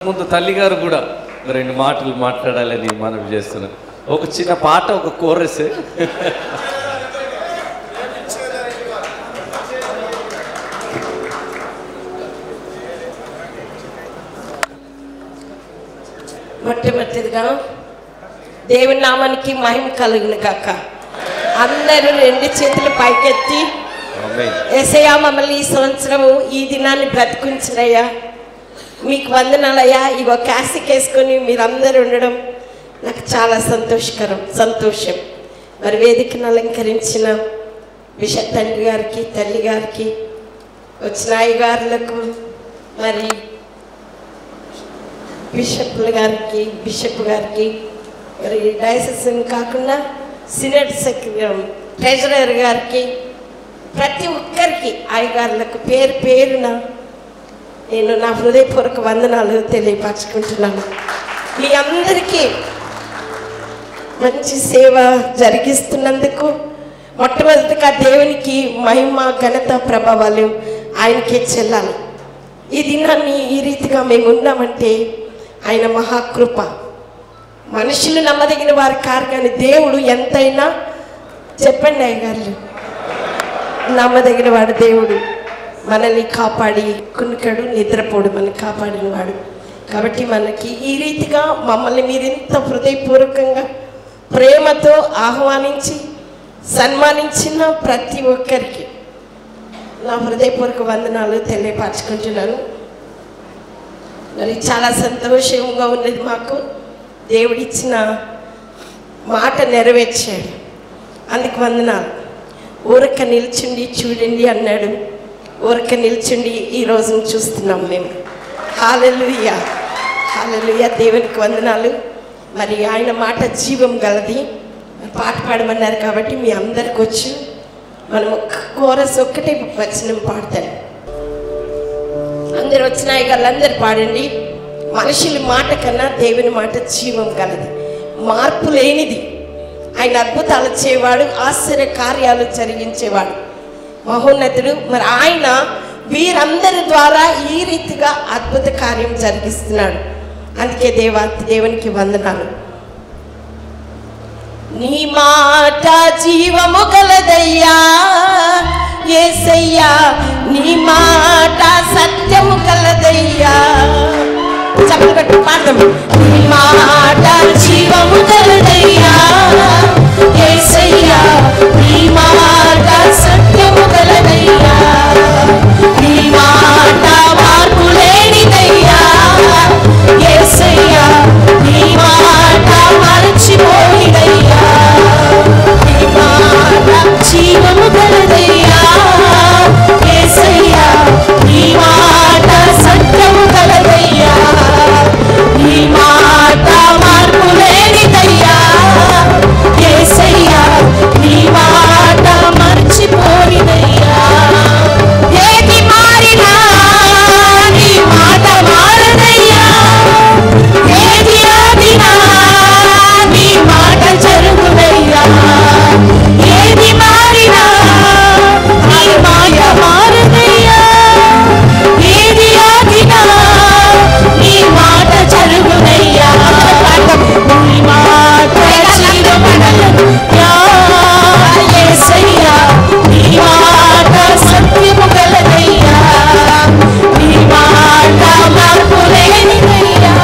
ముందు తల్లిగారు కూడా రెండు మాటలు మాట్లాడాలని మనవి చేస్తున్నాను ఒక చిన్న పాట ఒక కోరస్ మొట్టమొదటిగా దేవుని నామానికి మహిమ కలుగును గాక అందరూ రెండు చేతులు పైకెత్తి ఆమేన్. ఎసయ్యా మమ్మల్ని ఈ సంవత్సరము ఈ దినాన్ని బ్రతికించినయ్యా మీకు వందనాలయ్యా ఇగో క్యాసిక్ వేసుకొని మీరందరూ ఉండడం నాకు చాలా సంతోషకరం సంతోషం మరి వేదికను అలంకరించిన విష తండ్రి గారికి తల్లి గారికి వచ్చిన అయ్యగారులకు మరి బిషప్ల గారికి బిషప్ గారికి మరి డైసెస్ కాకుండా సినెట్ సెక్రటరీ ట్రెజరర్ గారికి ప్రతి ఒక్కరికి అయ్యగారులకు పేరు పేరున నేను నా హృదయపూర్వక వందనాలు తెలియపరచుకుంటున్నాను మీ అందరికీ మంచి సేవ జరిగిస్తున్నందుకు మొట్టమొదటిగా దేవునికి మహిమ ఘనత ప్రభావాలు ఆయనకే చెల్లాలి ఈ దినాన్ని ఈ రీతిగా మేము ఉన్నామంటే ఆయన మహాకృప మనుషులు నమ్మదగిన వారి కారు కానీ దేవుడు ఎంతైనా చెప్పండి అయ్యగారు నమ్మదగిన వాడు దేవుడు మనల్ని కాపాడి కునుకడు నిద్రపోడు మనల్ని కాపాడిన వాడు కాబట్టి మనకి ఈ రీతిగా మమ్మల్ని మీరు ఇంత హృదయపూర్వకంగా ప్రేమతో ఆహ్వానించి సన్మానించిన ప్రతి ఒక్కరికి నా హృదయపూర్వక వందనాలు తెలియపరచుకుంటున్నాను మరి చాలా సంతోషంగా ఉన్నది మాకు దేవుడిచ్చిన మాట నెరవేర్చాడు అందుకు వందనాలు ఊరక నిల్చుండి చూడండి అన్నాడు ఊరక నిల్చుండి ఈ రోజును చూస్తున్నాం మేము హాలలుయ హాలలుయ దేవునికి వందనాలు మరి ఆయన మాట జీవం గలది పాట పాడమన్నారు కాబట్టి మీ అందరికి వచ్చి మనం ఒక్క కోరస్ ఒక్కటే వచనం పాడతాను అందరు వచ్చినాయి వాళ్ళందరూ పాడండి మనుషుల మాట కన్నా దేవుని మాట జీవం గలది మార్పు లేనిది ఆయన అద్భుతాలు చేయవాడు ఆశ్చర్య కార్యాలు జరిగించేవాడు మహోన్నతుడు మరి ఆయన వీరందరి ద్వారా ఈ రీతిగా అద్భుత కార్యం జరిగిస్తున్నాడు అందుకే దేవా దేవునికి వందనాలు నీ మాట జీవము గలదయ్యా ఏసయ్యా నీ మాట సత్యము గలదయ్యా చెప్పలు కట్టు పాడదాం నీ మాట జీవము గలదయ్యా ఏసయ్యా నీ మాట సత్యము గలదయ్యా నీ మాట మార్పు లేనిదయ్యా ఏసయ్యా నీ మాట మరచిపోయిదయ్యా నీ మాట జీవము గలదయ్యా ఏసయ్యా నీ మాట సత్యము గలదయ్యా నీ మాట మార్పు లేనిదయ్యా ఏసయ్యా నీ మాట మర్చిపోయిదయ్యా ఏది మారినా నీ మాట మారదయ్యా ఏది ఆదినా నీ మాట జరుగుదయ్యా ఏది మారినా నీ మాట మారదయ్యా ఏది ఆదినా నీ మాట జరుగుదయ్యా నీ మాట జీవమనయ్యా యేసయ్యా నీ మాట సత్యము గలదయ్యా నీ మాట మార్పు లేనిదయ్యా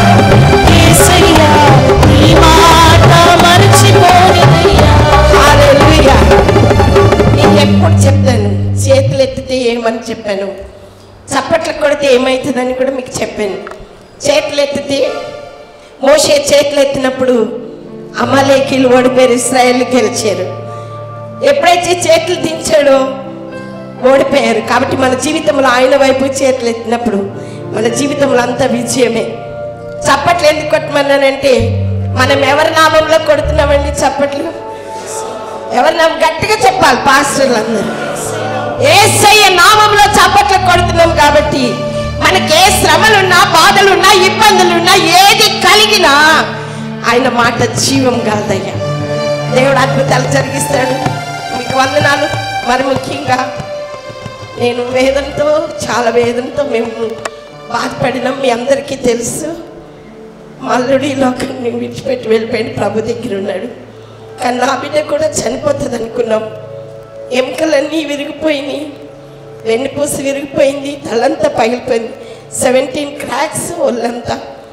యేసయ్యా నీ మాట మరచిపోనిదయ్యా హల్లెలూయా నీకు ఎప్పుడు చెప్తాను చేతులు ఎత్తితే ఏమని చెప్పాను చప్పట్లు కొడితే ఏమవుతుందని కూడా మీకు చెప్పాను చేతులు ఎత్తితే మోసే చేతులు ఎత్తినప్పుడు అమలేకీలు ఓడిపోయారు ఇస్రాయల్ గెలిచారు ఎప్పుడైతే చేతులు దించాడో ఓడిపోయారు కాబట్టి మన జీవితంలో ఆయన వైపు చేతులు ఎత్తినప్పుడు మన జీవితంలో అంతా విజయమే చప్పట్లు ఎందుకు కొట్టమన్నానంటే మనం ఎవరి నామంలో కొడుతున్నామండి చప్పట్లు ఎవరి నామం గట్టిగా చెప్పాలి పాస్టర్లు అందరూ ఏసయ్య నామంలో చప్పట్లు కొడుతున్నాం కాబట్టి మనకి ఏ శ్రమలున్నా బాధలున్నా ఇబ్బందులున్నా ఏది కలిగినా ఆయన మాట జీవం కలదయ్యా దేవుడు అద్భుతాలు జరిగిస్తాడు మీకు వందనాలు మరి ముఖ్యంగా నేను వేదంతో చాలా వేదంతో మేము బాధపడినాం మీ అందరికీ తెలుసు మల్లుడు ఈ లోకాన్ని విడిచిపెట్టి వెళ్ళిపోయిన ప్రభు దగ్గర ఉన్నాడు కానీ నా బిడ్డ కూడా చనిపోతుంది అనుకున్నాం ఎముకలన్నీ విరిగిపోయినాయి వెన్నుపూస విరిగిపోయింది తలంతా పగిలిపోయింది సెవెంటీన్ క్రాక్స్ ఒళ్ళంతా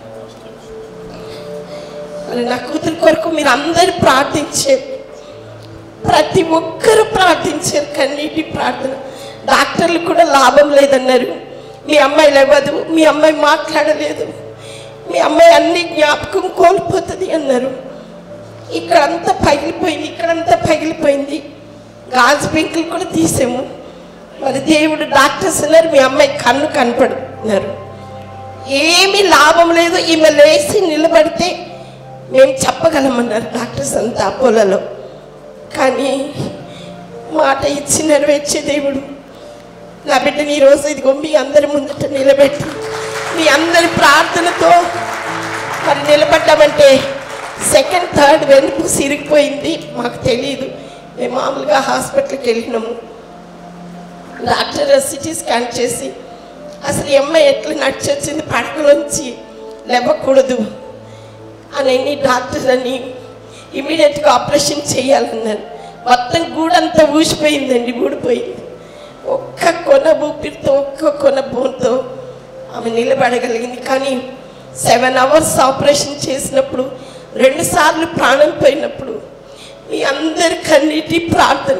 మరి నా కూతురు కొరకు మీరు అందరు ప్రార్థించారు ప్రతి ఒక్కరు ప్రార్థించారు కన్నీటి ప్రార్థన డాక్టర్లు కూడా లాభం లేదన్నారు మీ అమ్మాయి లేవదు మీ అమ్మాయి మాట్లాడలేదు మీ అమ్మాయి అన్ని జ్ఞాపకం కోల్పోతుంది అన్నారు ఇక్కడంతా పగిలిపోయింది ఇక్కడంతా పగిలిపోయింది గాజు పెంకులు కూడా తీసాము మరి దేవుడు డాక్టర్స్ అన్నారు మీ అమ్మాయి కన్ను కనపడుతున్నారు ఏమీ లాభం లేదు ఈమె లేచి నిలబడితే మేము చెప్పగలమన్నారు డాక్టర్స్ అంతా అపోలలో కానీ మాట ఇచ్చి నెరవేర్చే దేవుడు నా బిడ్డని ఈరోజు ఇదిగో మీ అందరి ముందట నిలబెట్టి మీ అందరి ప్రార్థనతో మరి నిలబడ్డామంటే సెకండ్ థర్డ్ వెనుపు సిరిగిపోయింది మాకు తెలియదు మేము మామూలుగా హాస్పిటల్కి వెళ్ళినాము డాక్టర్ సిటీ స్కాన్ చేసి అసలు ఈ అమ్మాయి ఎట్లా నడిచొచ్చింది పడకలోంచి లేవకూడదు అని డాక్టర్ అని ఇమీడియట్గా ఆపరేషన్ చేయాలన్నారు మొత్తం గూడంతా ఊసిపోయిందండి ఊడిపోయింది ఒక్క కొన ఊపిరితో ఒక్క కొన బోన్తో ఆమె నిలబడగలిగింది కానీ సెవెన్ అవర్స్ ఆపరేషన్ చేసినప్పుడు రెండు సార్లు ప్రాణం పోయినప్పుడు మీ అందరి కన్నీటి ప్రార్థన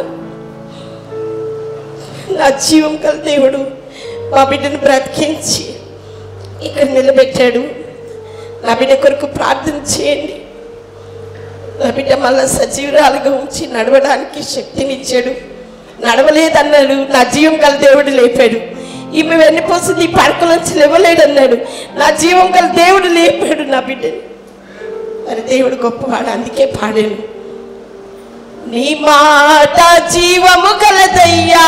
నా జీవం కల దేవుడు మా బిడ్డను బ్రతికించి ఇక్కడ నిలబెట్టాడు నా బిడ్డ కొరకు ప్రార్థన చేయండి నా బిడ్డ మళ్ళా సజీవురాలుగా ఉంచి నడవడానికి శక్తినిచ్చాడు నడవలేదన్నాడు నా జీవం గల దేవుడు లేపాడు ఈమె వెన్నుపోసింది పడక నుంచి లేవలేడన్నాడు నా జీవం గల దేవుడు లేపాడు నా బిడ్డని మరి దేవుడు గొప్పవాడు అందుకే పాడాను నీ మాట జీవము గలదయ్యా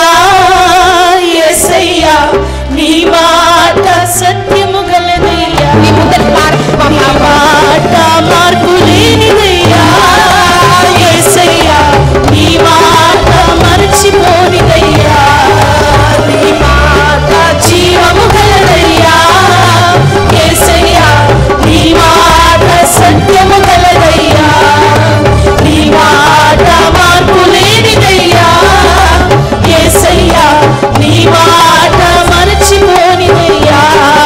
యేసయ్యా నీ మాట సత్యము గలదయ్యా నీ ముందర పాడు నీ మాట మార్పు లేనిదయ్యా యేసయ్యా నీ మాట మరచిపోనిదయ్యా నీ మాట జీవము గలదయ్యా యేసయ్యా నీ మాట సత్యము గలదయ్యా నీ మాట మార్పు లేనిదయ్యా యేసయ్యా నీ మాట మరచిపోనిదయ్యా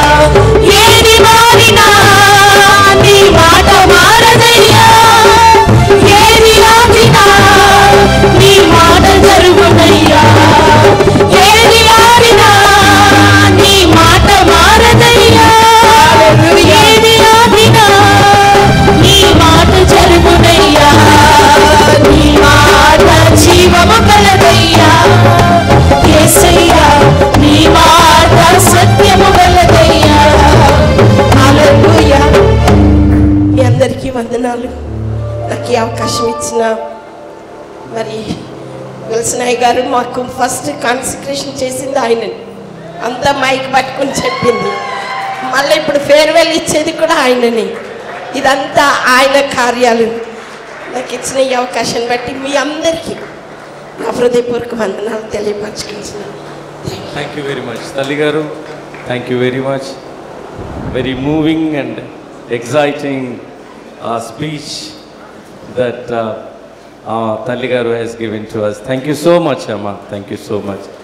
ఏది మారినా నీ మాట మారదయ్యా ఏది ఆపినా నీ మాట జరుగునయ్యా ఏది ఆపినా నీ మాట మారదయ్యా ఏది ఆపినా నీ మాట జరుగునయ్యా నీ మాట జీవము కలదయ్యా యేసయ్యా నీ మాట సత్యము కలదయ్యా హల్లెలూయా మీ అందరికీ వందనాలు నాకు ఈ అవకాశం ఇచ్చిన మరి విల్సనాయ్ గారు మాకు ఫస్ట్ కాన్సన్ట్రేషన్ చేసింది ఆయనని అంతా మైక్ పట్టుకుని చెప్పింది మళ్ళీ ఇప్పుడు ఫేర్వెల్ ఇచ్చేది కూడా ఆయనని ఇదంతా ఆయన కార్యాలు నాకు ఇచ్చిన ఈ అవకాశం బట్టి మీ అందరికీ నా హృదయపూర్వక వందనాలు తెలియపరచుకుంటున్నాను థ్యాంక్ యూ వెరీ మచ్ తల్లి గారు thank you very much very moving and exciting speech that తల్లి గారు has given to us thank you so much అమ్మా థ్యాంక్ యూ సో మచ్